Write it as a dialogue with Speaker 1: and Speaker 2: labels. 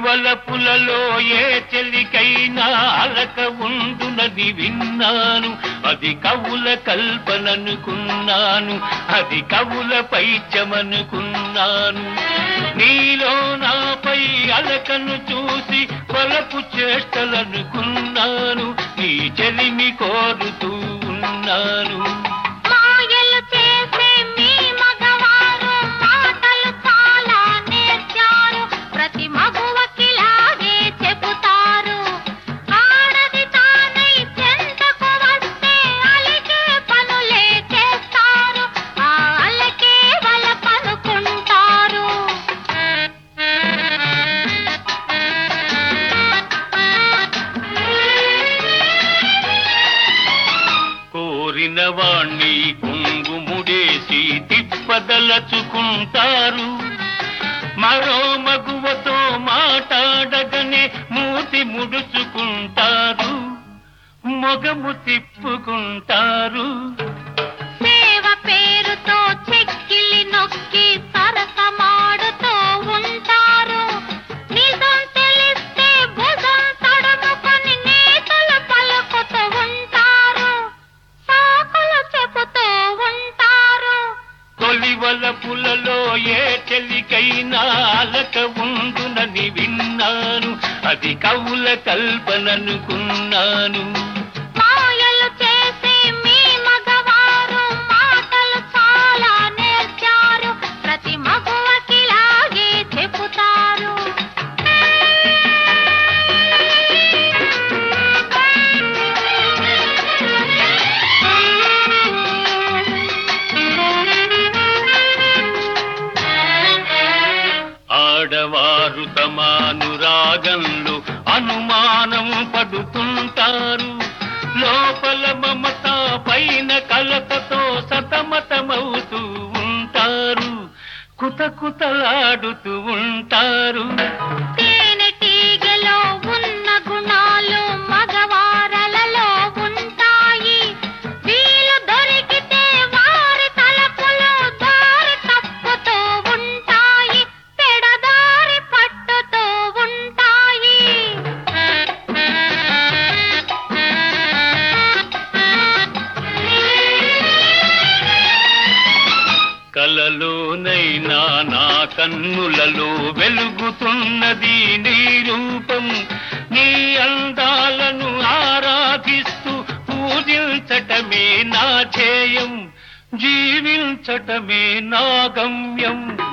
Speaker 1: తొలివలపులలో ఏ చెలికైనా అలక ఉండునది విన్నాను అది కవుల కల్పననుకున్నాను అది కవుల పైచమనుకున్నాను నీలో నాపై అలకను చూసి కొలపు చేష్టలనుకున్నాను నీ చెలిమి కోరుతూ ఉన్నాను
Speaker 2: మాయలు చేసే మీ మగవారు మాటలు చాలా నేర్చారు ప్రతి మగువకిలాగే చెబుతారు ఆడది తానై చెంతకు వస్తే అలికే పనులే చేస్తారు ఆ అలకే వల పనుకుంటారు
Speaker 1: కోరిన వాణ్ణి కుంగుముడేసి తిప్పదలచుకుంటారు మరో మగువతో మాట్లాడగనే మూతి ముడుచుకుంటారు మొగము తిప్పుకుంటారు
Speaker 2: సేవ పేరుతో చెక్కిలి నొక్కి సరసమాడుతూ ఉంటారు నిజం తెలిస్తే భుజం తడుముకొని నేతలు పలుకుతూ ఉంటారు సాకులు చెబుతూ ఉంటారు
Speaker 1: తొలివల పులలో ఏ చెలికైనా అలక ఉండునని విన్నాను అది కవుల కల్పననుకున్నాను
Speaker 2: మాయలు చేసే మీ మగవారు మాటలు చాలా నేర్చారు ప్రతి మగువకిలాగే చెబుతారు
Speaker 1: ఆడవారు తమానురాగంలో అనుమానం పడుతుంటారు లోపల మమత పైన కలతతో సతమతమవుతూ ఉంటారు కుత కుతలాడుతూ ఉంటారు
Speaker 2: తేనెటీగలో ఉన్న గుణాలు మగవారలలో ఉంటాయి వీలు దొరికితే వారి తలపులు దారి తప్పుతూ ఉంటాయి పెడదారి పట్టుతూ ఉంటాయి
Speaker 1: కలలోనైనా నా కన్నులలో వెలుగుతున్నది నీ రూపం నీ అందాలను ఆరాధిస్తూ పూజించటమే నా ధ్యేయం జీవించటమే నా గమ్యం